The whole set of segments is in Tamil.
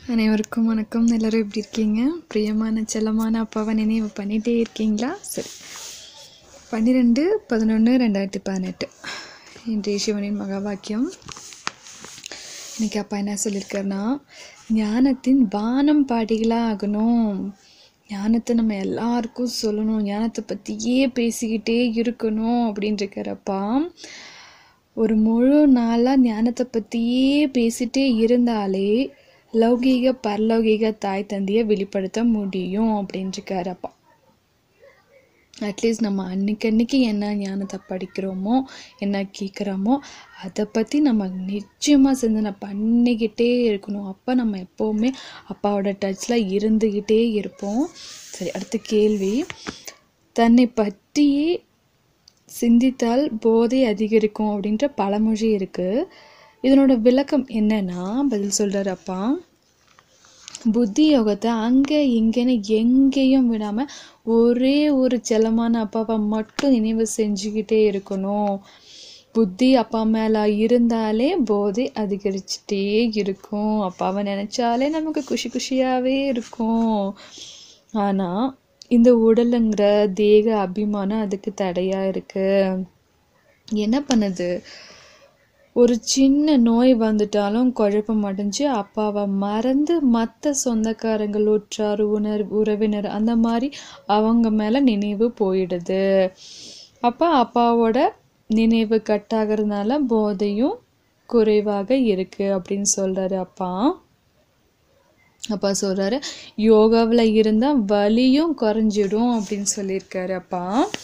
அனைவருக்கும் வணக்கம் எல்லாரும் எப்படி இருக்கீங்க பிரியமான செல்லமான அப்பாவை நினைவு பண்ணிகிட்டே இருக்கீங்களா சரி பன்னிரெண்டு பதினொன்று ரெண்டாயிரத்தி பதினெட்டு இன்றைய சிவனின் மகாவாக்கியம் இன்னைக்கு அப்பா என்ன சொல்லியிருக்காருன்னா ஞானத்தின் வானம் பாடிகளாக ஆகணும் ஞானத்தை நம்ம எல்லாருக்கும் சொல்லணும் ஞானத்தை பற்றியே பேசிக்கிட்டே இருக்கணும் அப்படின்ட்டுருக்காரப்பா ஒரு முழு நாளாக ஞானத்தை பற்றியே பேசிட்டே இருந்தாலே லௌகீக பரலௌகீக தாய் தந்தையை வெளிப்படுத்த முடியும் அப்படின்ட்டுருக்காரு அப்பா அட்லீஸ்ட் நம்ம அன்னைக்கு அன்னைக்கு என்ன ஞானத்தை படிக்கிறோமோ என்ன கேட்குறோமோ அதை பற்றி நம்ம நிச்சயமாக சிந்தனை பண்ணிக்கிட்டே இருக்கணும் அப்போ நம்ம எப்போவுமே அப்பாவோட டச்சில் இருந்துக்கிட்டே இருப்போம் சரி அடுத்த கேள்வி தன்னை பற்றியே சிந்தித்தால் போதை அதிகரிக்கும் அப்படின்ற பழமொழி இருக்குது இதனோட விளக்கம் என்னன்னா பதில் சொல்கிறார் அப்பா புத்தி யோகத்தை அங்கே இங்கேன்னு எங்கேயும் விடாமல் ஒரே ஒரு செல்லமான அப்பாவை மட்டும் நினைவு செஞ்சுக்கிட்டே இருக்கணும் புத்தி அப்பா மேலே இருந்தாலே போதை அதிகரிச்சுட்டே இருக்கும் அப்பாவை நினச்சாலே நமக்கு குஷி குஷியாகவே இருக்கும் ஆனால் இந்த உடலுங்கிற தேக அபிமானம் அதுக்கு தடையாக இருக்குது என்ன பண்ணுது ஒரு சின்ன நோய் வந்துட்டாலும் குழப்பம் அடைஞ்சு அப்பாவை மறந்து மற்ற சொந்தக்காரங்கள் உற்றார் உணர் உறவினர் அந்த மாதிரி அவங்க மேலே நினைவு போயிடுது அப்போ அப்பாவோட நினைவு கட்டாகிறதுனால போதையும் குறைவாக இருக்குது அப்படின்னு சொல்கிறாரு அப்பா அப்பா சொல்கிறாரு யோகாவில் இருந்தால் வலியும் குறைஞ்சிடும் அப்படின்னு சொல்லியிருக்காரு அப்பா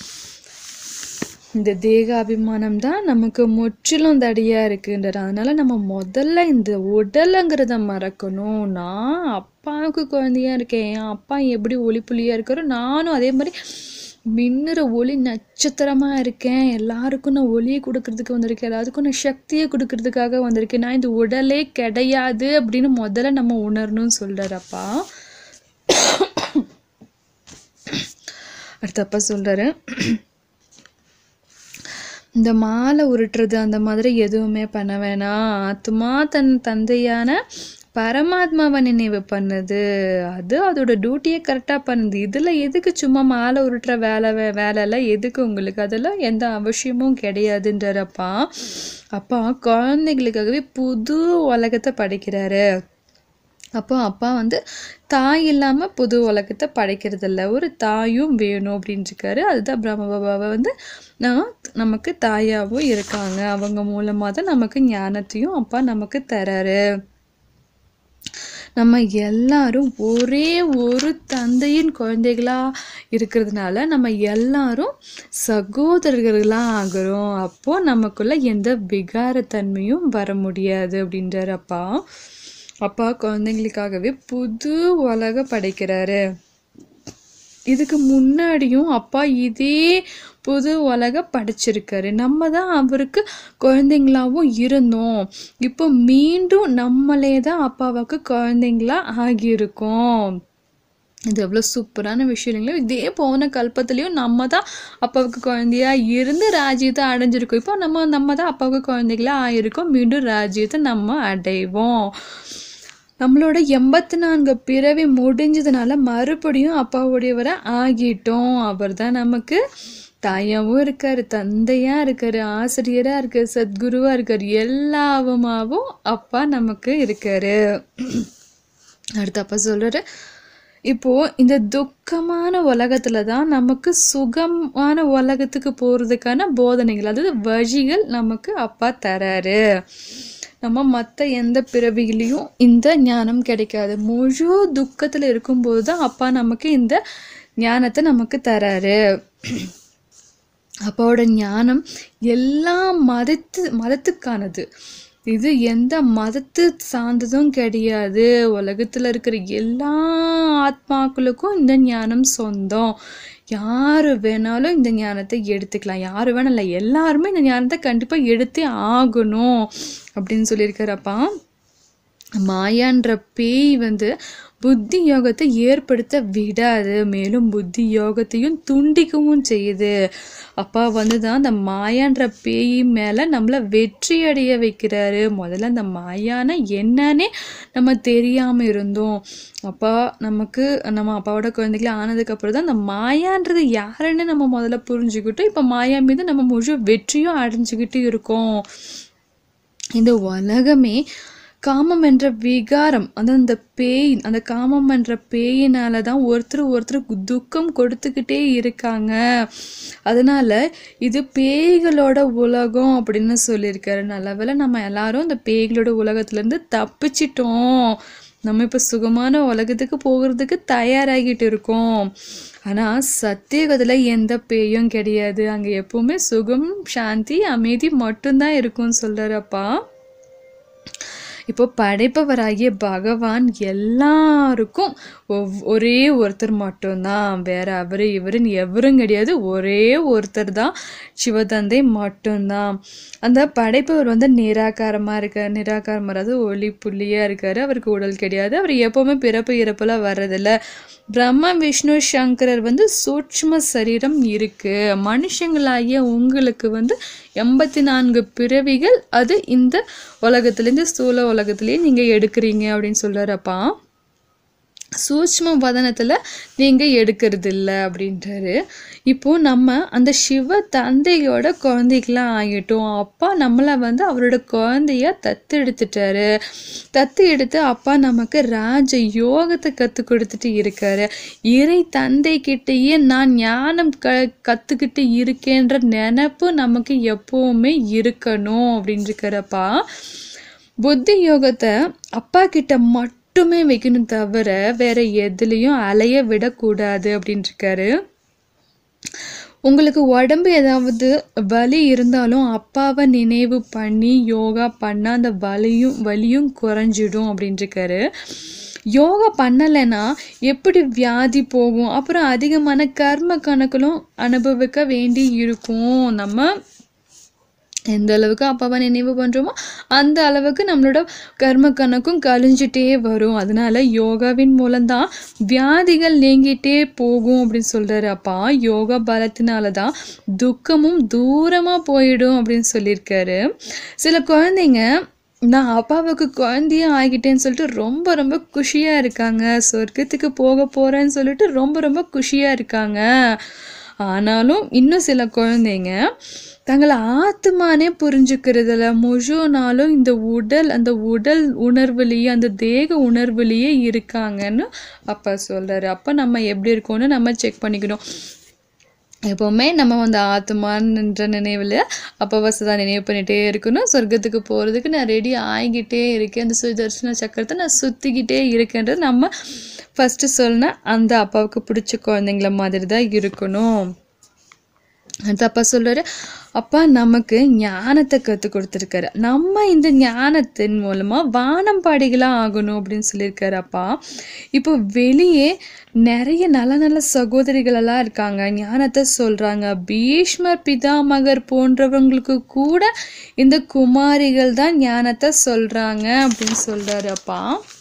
இந்த தேக அபிமானம் தான் நமக்கு முற்றிலும் தடியாக இருக்குன்றார் அதனால் நம்ம முதல்ல இந்த உடலுங்கிறத மறக்கணும் நான் அப்பாவுக்கு குழந்தையா இருக்கேன் என் அப்பா எப்படி ஒளிப்புலியாக இருக்காரோ நானும் அதே மாதிரி மின்னுற ஒளி நட்சத்திரமாக இருக்கேன் எல்லாருக்கும் நான் ஒளியை கொடுக்கறதுக்கு வந்திருக்கேன் எல்லாருக்கும் நான் சக்தியை கொடுக்கறதுக்காக வந்திருக்கேன் நான் இந்த உடலே கிடையாது அப்படின்னு முதல்ல நம்ம உணரணும்னு சொல்கிறார் அப்பா அடுத்தப்பா சொல்கிறாரு இந்த மாலை உருட்டுறது அந்த மாதிரி எதுவுமே பண்ண வேணாம் ஆத்மா தன் தந்தையான பரமாத்மாவை நினைவு பண்ணுது அது அதோட டியூட்டியை கரெக்டாக பண்ணுது இதில் எதுக்கு சும்மா மாலை உருட்டுற வேலை வே வேலைலாம் எதுக்கு உங்களுக்கு அதெல்லாம் எந்த அவசியமும் கிடையாதுன்றப்பா அப்பா குழந்தைங்களுக்காகவே புது உலகத்தை படைக்கிறாரு அப்போ அப்பா வந்து தாய் இல்லாமல் புது உலகத்தை படைக்கிறதில்ல ஒரு தாயும் வேணும் அப்படின்ட்டுருக்காரு அதுதான் பிரம்ம பாபாவை வந்து நான் நமக்கு தாயாகவும் இருக்காங்க அவங்க மூலமாக தான் நமக்கு ஞானத்தையும் அப்பா நமக்கு தராரு நம்ம எல்லாரும் ஒரே ஒரு தந்தையின் குழந்தைகளாக இருக்கிறதுனால நம்ம எல்லாரும் சகோதரர்களாக ஆகிறோம் அப்போது நமக்குள்ள எந்த விகாரத்தன்மையும் வர முடியாது அப்படின்றார் அப்பா அப்பா குழந்தைங்களுக்காகவே புது உலக படைக்கிறாரு இதுக்கு முன்னாடியும் அப்பா இதே புது உலக படைச்சிருக்காரு நம்ம தான் அவருக்கு குழந்தைங்களாவும் இருந்தோம் இப்போ மீண்டும் நம்மளே தான் அப்பாவுக்கு குழந்தைங்களா ஆகியிருக்கோம் இது எவ்வளோ சூப்பரான விஷயம் இல்லைங்களா இதே போன கல்பத்துலேயும் நம்ம தான் அப்பாவுக்கு குழந்தையா இருந்து ராஜ்யத்தை அடைஞ்சிருக்கோம் இப்போ நம்ம நம்ம தான் அப்பாவுக்கு குழந்தைகளா ஆயிருக்கோம் மீண்டும் ராஜ்யத்தை நம்ம அடைவோம் நம்மளோட எண்பத்தி நான்கு பிறவி முடிஞ்சதுனால மறுபடியும் அப்பாவுடையவரை ஆகிட்டோம் அவர் தான் நமக்கு தாயாவும் இருக்காரு தந்தையா இருக்காரு ஆசிரியரா இருக்காரு சத்குருவா இருக்காரு எல்லாவுமாவும் அப்பா நமக்கு இருக்காரு அடுத்து அப்பா சொல்றாரு இப்போ இந்த துக்கமான உலகத்துல தான் நமக்கு சுகமான உலகத்துக்கு போறதுக்கான போதனைகள் அதாவது வழிகள் நமக்கு அப்பா தராரு நம்ம மற்ற எந்த பிறவிலையும் இந்த ஞானம் கிடைக்காது முழு துக்கத்தில் இருக்கும்போது தான் அப்பா நமக்கு இந்த ஞானத்தை நமக்கு தராரு அப்பாவோட ஞானம் எல்லா மதத்து மதத்துக்கானது இது எந்த மதத்து சார்ந்ததும் கிடையாது உலகத்தில் இருக்கிற எல்லா ஆத்மாக்களுக்கும் இந்த ஞானம் சொந்தம் யார் வேணாலும் இந்த ஞானத்தை எடுத்துக்கலாம் யார் வேணாம் இல்லை எல்லாருமே இந்த ஞானத்தை கண்டிப்பாக எடுத்தே ஆகணும் அப்படின்னு சொல்லியிருக்காரப்பா மாயான்ற பேய் வந்து புத்தி யோகத்தை ஏற்படுத்த விடாது மேலும் புத்தி யோகத்தையும் துண்டிக்கவும் செய்யுது அப்பா வந்து தான் அந்த மாயான்ற பேய் மேலே நம்மளை வெற்றி அடைய வைக்கிறாரு முதல்ல அந்த மாயான என்னன்னே நம்ம தெரியாமல் இருந்தோம் அப்பா நமக்கு நம்ம அப்பாவோட குழந்தைகள ஆனதுக்கப்புறம் தான் அந்த மாயான்றது யாருன்னு நம்ம முதல்ல புரிஞ்சுக்கிட்டோம் இப்போ மாயா மீது நம்ம முழு வெற்றியும் அடைஞ்சுக்கிட்டு இருக்கோம் இந்த உலகமே காமம் என்ற விகாரம் அதான் அந்த பேய் அந்த காமம் என்ற பேயினால தான் ஒருத்தர் ஒருத்தர் துக்கம் கொடுத்துக்கிட்டே இருக்காங்க அதனால இது பேய்களோட உலகம் அப்படின்னு சொல்லியிருக்காரு நல்லவேளை நம்ம எல்லாரும் இந்த பேய்களோட உலகத்துலேருந்து தப்பிச்சிட்டோம் நம்ம இப்போ சுகமான உலகத்துக்கு போகிறதுக்கு தயாராகிட்டு இருக்கோம் ஆனால் சத்தியகத்தில் எந்த பேயும் கிடையாது அங்கே எப்பவுமே சுகம் சாந்தி அமைதி மட்டும்தான் இருக்கும்னு சொல்கிறாரு அப்பா இப்போ படைப்பவராகிய பகவான் எல்லாருக்கும் ஒவ் ஒரே ஒருத்தர் மட்டும்தான் வேற அவரு இவருன்னு எவரும் கிடையாது ஒரே ஒருத்தர் தான் சிவதந்தை மட்டும்தான் அந்த படைப்பவர் வந்து நிராகாரமாக இருக்கார் நிராகாரம் அதாவது ஒளி புள்ளியாக இருக்கார் அவருக்கு உடல் கிடையாது அவர் எப்போவுமே பிறப்பு இறப்பெல்லாம் வர்றதில்ல பிரம்ம விஷ்ணு சங்கரர் வந்து சூட்ச்ம சரீரம் இருக்கு மனுஷங்களாகிய உங்களுக்கு வந்து எண்பத்தி நான்கு பிறவிகள் அது இந்த உலகத்துலேருந்து ஸ்தூல உலகத்திலேயே நீங்கள் எடுக்கிறீங்க அப்படின்னு சொல்கிறாரப்பா சூட்ச்ம வதனத்தில் நீங்கள் எடுக்கிறது இல்லை அப்படின்றாரு இப்போ நம்ம அந்த சிவ தந்தையோட குழந்தைகளாம் ஆகிட்டோம் அப்பா நம்மளை வந்து அவரோட குழந்தைய தத்து எடுத்துட்டாரு தத்து எடுத்து அப்பா நமக்கு ராஜ யோகத்தை கற்றுக் கொடுத்துட்டு இருக்காரு இறை தந்தை கிட்டேயே நான் ஞானம் க கற்றுக்கிட்டு இருக்கேன்ற நினப்பு நமக்கு எப்போவுமே இருக்கணும் அப்படின்னு இருக்கிறப்பா புத்தி யோகத்தை அப்பா கிட்ட மட்டுமே வைக்கணும் தவிர வேற எதுலேயும் அலைய விடக்கூடாது அப்படின்னு இருக்காரு உங்களுக்கு உடம்பு ஏதாவது வலி இருந்தாலும் அப்பாவை நினைவு பண்ணி யோகா பண்ணால் அந்த வலியும் வலியும் குறைஞ்சிடும் அப்படின்னு இருக்காரு யோகா பண்ணலைன்னா எப்படி வியாதி போகும் அப்புறம் அதிகமான கர்ம கணக்கிலும் அனுபவிக்க வேண்டி இருக்கும் நம்ம எந்த அளவுக்கு அப்பாவை நினைவு பண்ணுறோமோ அந்த அளவுக்கு நம்மளோட கர்ம கணக்கும் கழிஞ்சிட்டே வரும் அதனால யோகாவின் மூலம்தான் வியாதிகள் நீங்கிட்டே போகும் அப்படின்னு சொல்கிறாரு அப்பா யோகா பலத்தினால தான் துக்கமும் தூரமாக போயிடும் அப்படின்னு சொல்லியிருக்காரு சில குழந்தைங்க நான் அப்பாவுக்கு குழந்தையே ஆகிட்டேன்னு சொல்லிட்டு ரொம்ப ரொம்ப குஷியாக இருக்காங்க சொர்க்கத்துக்கு போக போகிறேன்னு சொல்லிட்டு ரொம்ப ரொம்ப குஷியாக இருக்காங்க ஆனாலும் இன்னும் சில குழந்தைங்க தங்களை ஆத்மானே புரிஞ்சுக்கிறதுல முழு நாளும் இந்த உடல் அந்த உடல் உணர்வுலேயே அந்த தேக உணர்வுலேயே இருக்காங்கன்னு அப்பா சொல்கிறாரு அப்போ நம்ம எப்படி இருக்கோம்னு நம்ம செக் பண்ணிக்கணும் எப்போவுமே நம்ம வந்து ஆத்மான்ற நினைவில் அப்போ தான் நினைவு பண்ணிகிட்டே இருக்கணும் சொர்க்கத்துக்கு போகிறதுக்கு நான் ரெடி ஆகிக்கிட்டே இருக்கேன் அந்த சுதர்சன சக்கரத்தை நான் சுற்றிக்கிட்டே இருக்கேன்றது நம்ம ஃபஸ்ட்டு சொன்ன அந்த அப்பாவுக்கு பிடிச்ச குழந்தைங்கள மாதிரி தான் இருக்கணும் அடுத்து அப்பா சொல்றாரு அப்பா நமக்கு ஞானத்தை கற்றுக் கொடுத்துருக்காரு நம்ம இந்த ஞானத்தின் மூலமாக வானம்பாடிகளாக ஆகணும் அப்படின்னு சொல்லியிருக்காரு அப்பா இப்போ வெளியே நிறைய நல்ல நல்ல சகோதரிகள் எல்லாம் இருக்காங்க ஞானத்தை சொல்கிறாங்க பீஷ்மர் பிதாமகர் போன்றவங்களுக்கு கூட இந்த குமாரிகள் தான் ஞானத்தை சொல்கிறாங்க அப்படின்னு சொல்கிறாரு அப்பா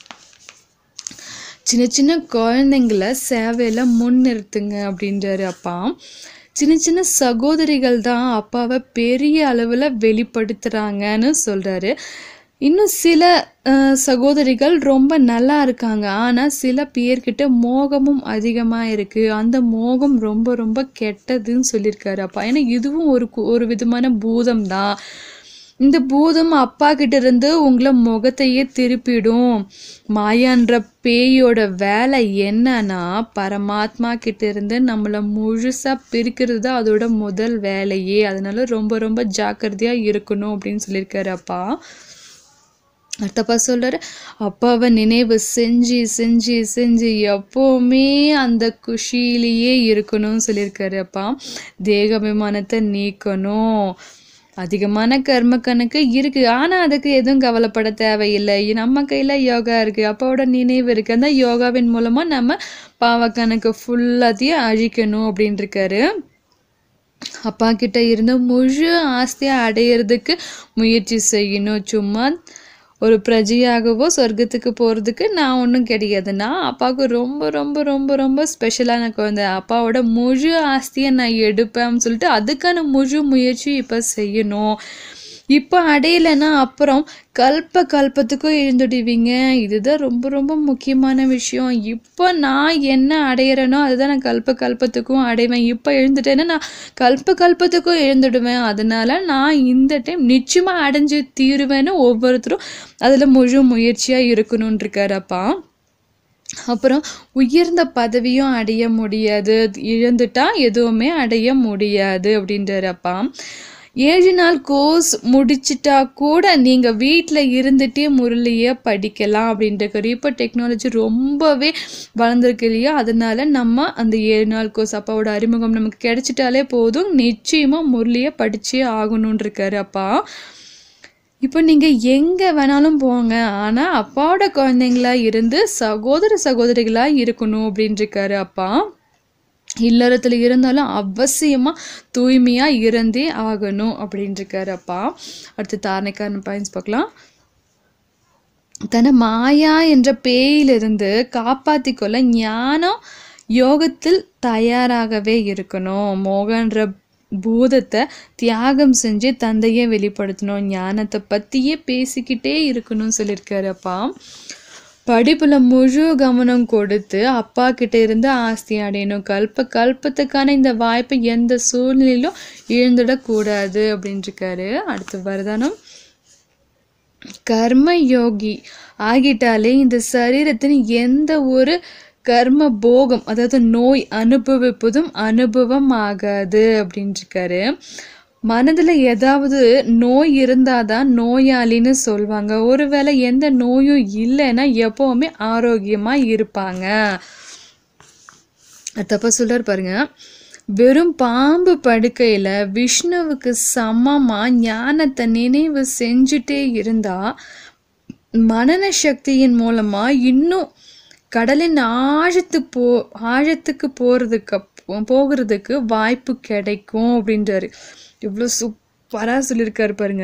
சின்ன சின்ன குழந்தைங்கள சேவையில் முன்னிறுத்துங்க அப்படின்றாரு அப்பா சின்ன சின்ன சகோதரிகள் தான் அப்பாவை பெரிய அளவில் வெளிப்படுத்துகிறாங்கன்னு சொல்கிறாரு இன்னும் சில அஹ், சகோதரிகள் ரொம்ப நல்லா இருக்காங்க ஆனால் சில பேர்கிட்ட மோகமும் அதிகமாக இருக்குது அந்த மோகம் ரொம்ப ரொம்ப கெட்டதுன்னு சொல்லியிருக்காரு அப்பா ஏன்னா இதுவும் ஒரு கு- ஒரு விதமான பூதம் தான் இந்த பூதம் அப்பா கிட்ட இருந்து உங்களை முகத்தையே திருப்பிடும் மாயான்ற பேயோட வேலை என்னன்னா பரமாத்மா கிட்ட இருந்து நம்மளை முழுசா பிரிக்கிறது தான் அதோட முதல் வேலையே அதனால ரொம்ப ரொம்ப ஜாக்கிரதையா இருக்கணும் அப்படின்னு சொல்லியிருக்காரு அப்பா அடுத்தப்பா சொல்றாரு அப்பாவை நினைவு செஞ்சு செஞ்சு செஞ்சு எப்போவுமே அந்த குஷியிலேயே இருக்கணும்னு சொல்லியிருக்காரு அப்பா தேகாபிமானத்தை நீக்கணும் அதிகமான கர்ம கணக்கு இருக்கு ஆனா அதுக்கு எதுவும் கவலைப்பட தேவையில்லை நம்ம கையில யோகா இருக்கு அப்பாவோட நினைவு இருக்கு அந்த யோகாவின் மூலமா நம்ம பாவ கணக்கு ஃபுல்லாத்தையும் அழிக்கணும் அப்படின்னு இருக்காரு அப்பா கிட்ட இருந்து முழு ஆஸ்தியை அடையிறதுக்கு முயற்சி செய்யணும் சும்மா ஒரு பிரஜையாகவோ சொர்க்கத்துக்கு போகிறதுக்கு நான் ஒன்றும் கிடையாது நான் அப்பாவுக்கு ரொம்ப ரொம்ப ரொம்ப ரொம்ப ஸ்பெஷலான குழந்தை அப்பாவோட முழு ஆஸ்தியை நான் எடுப்பேன்னு சொல்லிட்டு அதுக்கான முழு முயற்சி இப்போ செய்யணும் இப்போ அடையலைன்னா அப்புறம் கல்ப கல்பத்துக்கும் எழுந்துடுவீங்க இதுதான் ரொம்ப ரொம்ப முக்கியமான விஷயம் இப்போ நான் என்ன அடையிறேனோ அதுதான் நான் கல்ப கல்பத்துக்கும் அடைவேன் இப்போ எழுந்துட்டேன்னா நான் கல்ப கல்பத்துக்கும் எழுந்துடுவேன் அதனால நான் இந்த டைம் நிச்சயமாக அடைஞ்சு தீருவேன்னு ஒவ்வொருத்தரும் அதில் முழு முயற்சியாக இருக்கணும்னு இருக்காரு அப்பா அப்புறம் உயர்ந்த பதவியும் அடைய முடியாது இழந்துட்டா எதுவுமே அடைய முடியாது அப்படின்றாரு அப்பா ஏழு நாள் கோர்ஸ் முடிச்சிட்டா கூட நீங்கள் வீட்டில் இருந்துகிட்டே முரளியை படிக்கலாம் அப்படின்ட்டு இப்போ டெக்னாலஜி ரொம்பவே வளர்ந்துருக்கு இல்லையா அதனால நம்ம அந்த ஏழு நாள் கோர்ஸ் அப்பாவோட அறிமுகம் நமக்கு கிடைச்சிட்டாலே போதும் நிச்சயமாக முரளியை படிச்சே ஆகணும்னு இருக்காரு அப்பா இப்போ நீங்கள் எங்கே வேணாலும் போங்க ஆனால் அப்பாவோட குழந்தைங்களா இருந்து சகோதர சகோதரிகளாக இருக்கணும் அப்படின்ட்டுருக்காரு அப்பா இல்லறத்தில் இருந்தாலும் அவசியமாக தூய்மையாக இருந்தே ஆகணும் அப்படின்ட்டுருக்காரு அப்பா அடுத்து தாரணைக்காரன் பாயிண்ட்ஸ் பார்க்கலாம் தன்னை மாயா என்ற பேயிலிருந்து காப்பாற்றிக் கொள்ள ஞானம் யோகத்தில் தயாராகவே இருக்கணும் மோகன்ற பூதத்தை தியாகம் செஞ்சு தந்தையே வெளிப்படுத்தணும் ஞானத்தை பற்றியே பேசிக்கிட்டே இருக்கணும்னு சொல்லியிருக்காரு அப்பா படிப்புல முழு கவனம் கொடுத்து அப்பா கிட்ட இருந்து ஆஸ்தி அடையணும் கல்ப கல்பத்துக்கான இந்த வாய்ப்பை எந்த சூழ்நிலையிலும் இழந்துடக்கூடாது அப்படின்ட்டுருக்காரு அடுத்து வரதானம் கர்ம யோகி ஆகிட்டாலே இந்த சரீரத்தின் எந்த ஒரு கர்ம போகம் அதாவது நோய் அனுபவிப்பதும் அனுபவம் ஆகாது அப்படின்ட்டுருக்காரு மனதில் ஏதாவது நோய் இருந்தாதான் நோயாளின்னு சொல்லுவாங்க ஒருவேளை எந்த நோயும் இல்லைன்னா எப்பவுமே ஆரோக்கியமாக இருப்பாங்க தப்ப சொல்றார் பாருங்க வெறும் பாம்பு படுக்கையில் விஷ்ணுவுக்கு சமமாக ஞானத்தை நினைவு செஞ்சுட்டே இருந்தா மனன சக்தியின் மூலமாக இன்னும் கடலின் ஆழத்து போ ஆழத்துக்கு போகிறதுக்கு போகிறதுக்கு வாய்ப்பு கிடைக்கும் அப்படின்றாரு இவ்வளோ சூப்பராக சொல்லியிருக்காரு பாருங்க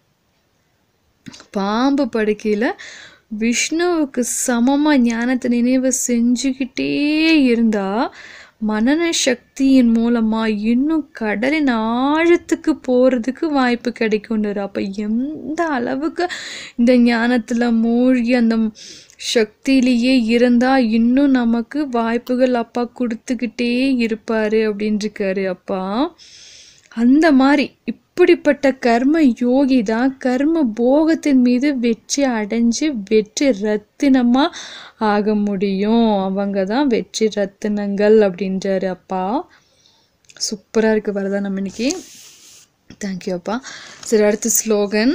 பாம்பு படுக்கையில் விஷ்ணுவுக்கு சமமாக ஞானத்தை நினைவு செஞ்சுக்கிட்டே இருந்தா மனன சக்தியின் மூலமாக இன்னும் கடலின் ஆழத்துக்கு போகிறதுக்கு வாய்ப்பு கிடைக்கும்ன்றாரு அப்போ எந்த அளவுக்கு இந்த ஞானத்தில் மூழ்கி அந்த சக்தியிலேயே இருந்தால் இன்னும் நமக்கு வாய்ப்புகள் அப்பா கொடுத்துக்கிட்டே இருப்பார் அப்படின்ட்டுருக்காரு அப்பா அந்த மாதிரி இப்படிப்பட்ட கர்ம யோகி தான் கர்ம போகத்தின் மீது வெற்றி அடைஞ்சு வெற்றி ரத்தினமாக ஆக முடியும் அவங்க தான் வெற்றி ரத்தினங்கள் அப்படின்றாரு அப்பா சூப்பராக இருக்குது வரதா நம்ம இன்னைக்கு தேங்க்யூ அப்பா சரி அடுத்த ஸ்லோகன்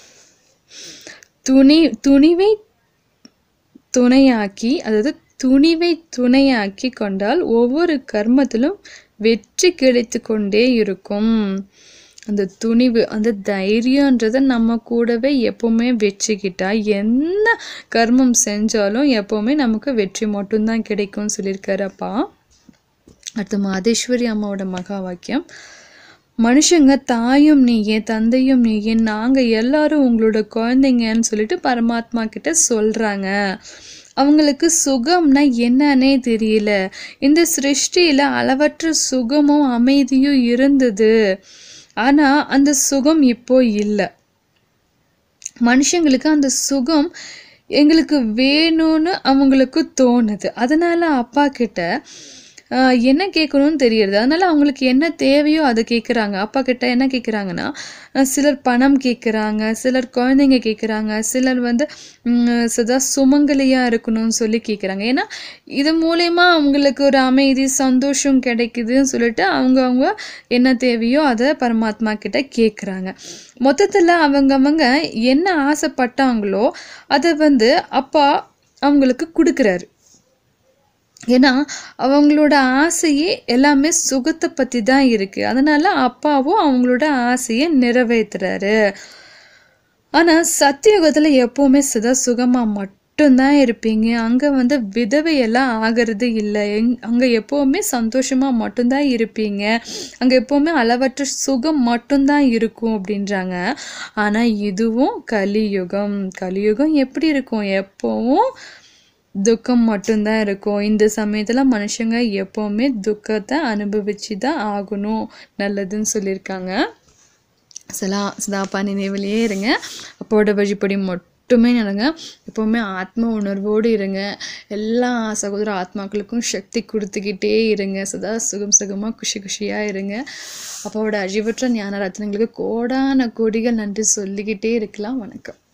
துணி துணிவை துணையாக்கி அதாவது துணிவை துணையாக்கி கொண்டால் ஒவ்வொரு கர்மத்திலும் வெற்றி கிடைத்து கொண்டே இருக்கும் அந்த துணிவு அந்த தைரியன்றதை நம்ம கூடவே எப்பவுமே வச்சுக்கிட்டா என்ன கர்மம் செஞ்சாலும் எப்பவுமே நமக்கு வெற்றி மட்டும்தான் கிடைக்கும்னு சொல்லியிருக்காரு அப்பா அடுத்து மாதேஸ்வரி அம்மாவோட மகா வாக்கியம் மனுஷங்க தாயும் நீயே தந்தையும் நீயே நாங்கள் எல்லாரும் உங்களோட குழந்தைங்கன்னு சொல்லிட்டு பரமாத்மா கிட்ட சொல்கிறாங்க அவங்களுக்கு சுகம்னா என்னன்னே தெரியல இந்த சிருஷ்டியில் அளவற்ற சுகமும் அமைதியும் இருந்தது ஆனால் அந்த சுகம் இப்போ இல்லை மனுஷங்களுக்கு அந்த சுகம் எங்களுக்கு வேணும்னு அவங்களுக்கு தோணுது அதனால அப்பா கிட்ட ஆஹ், என்ன கேட்கணும்னு தெரியுது அதனால அவங்களுக்கு என்ன தேவையோ அதை கேட்குறாங்க அப்பா கிட்ட என்ன கேட்குறாங்கன்னா அஹ், சிலர் பணம் கேட்குறாங்க சிலர் குழந்தைங்க கேட்குறாங்க சிலர் வந்து ம், சதா சுமங்கலியாக இருக்கணும்னு சொல்லி கேட்குறாங்க ஏன்னா இது மூலயமா அவங்களுக்கு ஒரு அமைதி சந்தோஷம் கிடைக்குதுன்னு சொல்லிட்டு அவங்க அவங்க என்ன தேவையோ அதை பரமாத்மா கிட்ட கேட்குறாங்க மொத்தத்தில் அவங்கவங்க என்ன ஆசைப்பட்டாங்களோ அதை வந்து அப்பா அவங்களுக்கு கொடுக்குறாரு ஏன்னா அவங்களோட ஆசையே எல்லாமே சுகத்தை பற்றி தான் இருக்குது அதனால அப்பாவும் அவங்களோட ஆசையை நிறைவேற்றுறாரு ஆனால் சத்தியுகத்தில் எப்போவுமே சதா சுகமாக மட்டும் மட்டும்தான் இருப்பீங்க அங்கே வந்து விதவையெல்லாம் ஆகிறது இல்லை எங் அங்கே எப்போவுமே சந்தோஷமாக மட்டும்தான் இருப்பீங்க அங்கே எப்போவுமே அளவற்ற சுகம் மட்டும்தான் இருக்கும் அப்படின்றாங்க ஆனால் இதுவும் கலியுகம் கலியுகம் எப்படி இருக்கும் எப்போவும் துக்கம் மட்டும்தான் இருக்கும் இந்த சமயத்தில் மனுஷங்க எப்போவுமே துக்கத்தை அனுபவிச்சு தான் ஆகணும் நல்லதுன்னு சொல்லியிருக்காங்க சலா சதாப்பா நினைவிலேயே இருங்க அப்போட வழிபடி மட்டுமே நடங்க எப்போவுமே ஆத்ம உணர்வோடு இருங்க எல்லா சகோதர ஆத்மாக்களுக்கும் சக்தி கொடுத்துக்கிட்டே இருங்க சதா சுகம் சுகமாக குஷி குஷியாக இருங்க அப்பாவோட அழிவற்ற ஞான ரத்னங்களுக்கு கோடான கோடிகள் நன்றி சொல்லிக்கிட்டே இருக்கலாம் வணக்கம்